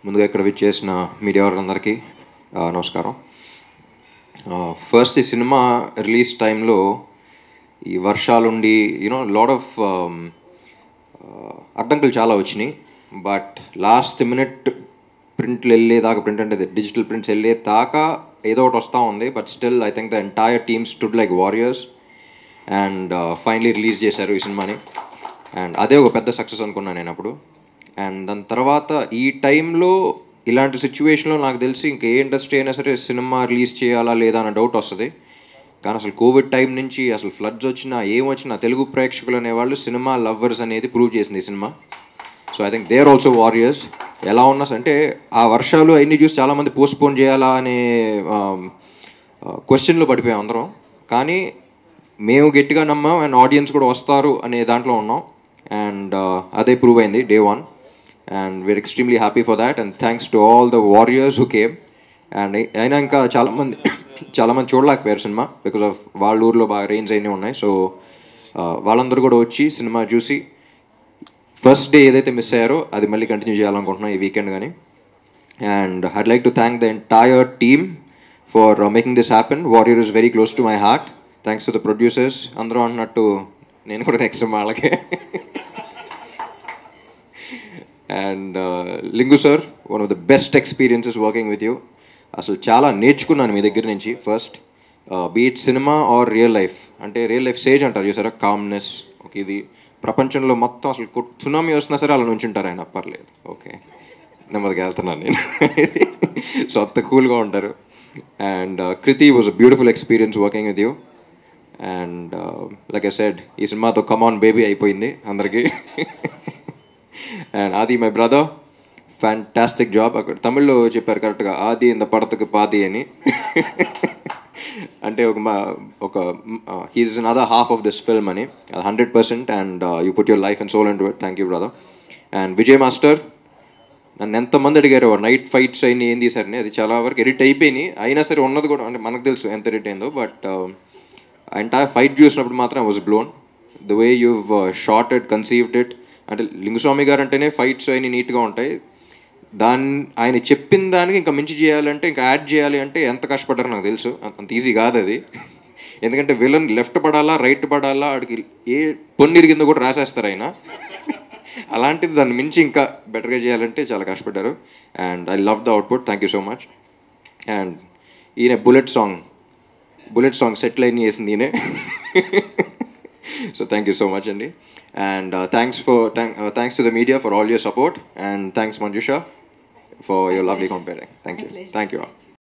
ముందుగా ఇక్కడ విచ్చేసిన మీడియా వారందరికీ ఆ, నమస్కారం ఫస్ట్ ఈ సినిమా రిలీజ్ టైంలో ఈ వర్షాలుండి యూనో లాడ్ ఆఫ్ అడ్డంకులు చాలా వచ్చినాయి బట్ లాస్ట్ మినిట్ ప్రింట్లు వెళ్ళేదాకా ప్రింట్ అంటే డిజిటల్ ప్రింట్స్ వెళ్ళేదాకా ఏదో ఒకటి వస్తూ ఉంది but still I think the entire team stood like warriors and finally release చేశారు ఈ సినిమాని అండ్ అదే ఒక పెద్ద సక్సెస్ అనుకున్నాను నేను అప్పుడు అండ్ దాని తర్వాత ఈ టైంలో ఇలాంటి సిచ్యువేషన్లో నాకు తెలిసి ఇంకా ఏ ఇండస్ట్రీ అయినా సరే సినిమా రిలీజ్ చేయాలా లేదా అన్న డౌట్ వస్తుంది కానీ అసలు కోవిడ్ టైం నుంచి అసలు ఫ్లడ్స్ వచ్చినా ఏం వచ్చినా తెలుగు ప్రేక్షకులు అనేవాళ్ళు సినిమా లవ్వర్స్ అనేది ప్రూవ్ చేసింది ఈ సినిమా so I think there also warriors ఎలా ఉన్నా స- అంటే ఆ వర్షాలు అవన్నీ చూసి చాలామంది పోస్ట్పోన్ చేయాలా అనే క్వశ్చన్లో పడిపోయాం అందరం కానీ మేము గట్టిగా నమ్మాం అండ్ ఆడియన్స్ కూడా వస్తారు అనే దాంట్లో ఉన్నాం అండ్ అదే ప్రూవ్ అయింది day one and we're extremely happy for that and thanks to all the warriors who came and అయినా ఇంకా చాలామంది చాలామంది చూడలేకపోయారు సినిమా బికాస్ ఆఫ్ వాళ్ళ ఊర్లో బాగా రేంజ్ అయినవి ఉన్నాయి సో వాళ్ళందరూ కూడా వచ్చి సినిమా చూసి ఫస్ట్ డే ఏదైతే మిస్ అయ్యారో అది మళ్ళీ కంటిన్యూ చేయాలనుకుంటున్నాం ఈ వీకెండ్ కానీ and I'd like to thank the entire team for making this happen warrior is very close to my heart thanks to the producers అందరూ అన్నట్టు నేను కూడా నెక్స్ట్ వాళ్ళకే and Lingu sir one of the best experiences working with you అసలు చాలా నేర్చుకున్నాను మీ దగ్గర నుంచి first beat cinema or real life అంటే రియల్ లైఫ్ సేజ్ అంటారు చూసారా కామ్నెస్ ఓకే ఇది ప్రపంచంలో మొత్తం అసలు సునామీ వస్తున్నా సరే అలా నుంచుంటారు ఆయన పర్లేదు ఓకే నెమ్మదిగా వెళ్తున్నాను నేను సో అంత కూల్గా ఉంటారు and Krithi was a beautiful experience working with you and like I said ఈ సినిమాతో కమాన్ బేబీ అయిపోయింది అందరికీ అండ్ ఆది మై బ్రదర్ ఫ్యాంటాస్టిక్ జాబ్ అక్కడ తమిళ్లో చెప్పారు కరెక్ట్గా ఆది ఇంత పడతకు పాది అని అంటే ఒక మా ఒక he's another half of this film అని hundred percent and you put your life and soul and it thank you brother and Vijay master నన్ను ఎంతమంది అడిగారు నైట్ ఫైట్స్ అయినా ఏం తీసారని అది చాలా వరకు ఎడిట్ అయిపోయినాయి అయినా సరే ఉన్నది కూడా అంటే మనకు తెలుసు ఎంత ఎడిట్ అయిందో బట్ ఎంటైర్ ఫైట్ చూసినప్పుడు మాత్రం was blown the way you shot it conceived it అంటే లింగస్వామి గారు అంటేనే ఫైట్స్ అయినా నీట్గా ఉంటాయి దాన్ని ఆయన చెప్పిన దానికి ఇంకా మించి చేయాలంటే ఇంకా యాడ్ చేయాలి అంటే ఎంత కష్టపడ్డారో నాకు తెలుసు అంత- అంత ఈజీ కాదు అది ఎందుకంటే విలన్ లెఫ్ట్ పడాలా రైట్ పడాలా ఆడికి ఏ పొన్నిరిగిందో కూడా రాసేస్తారు ఆయన అలాంటిది దాన్ని మించి ఇంకా బెటర్గా చేయాలంటే చాలా కష్టపడ్డారు and I love the output thank you so much and ఈయన bullet song bullet song set line చేసింది ఈయనే so thank you so much అండి and thanks for thanks to the media for all your support and thanks Manjusha for your lovely compering thank you thank you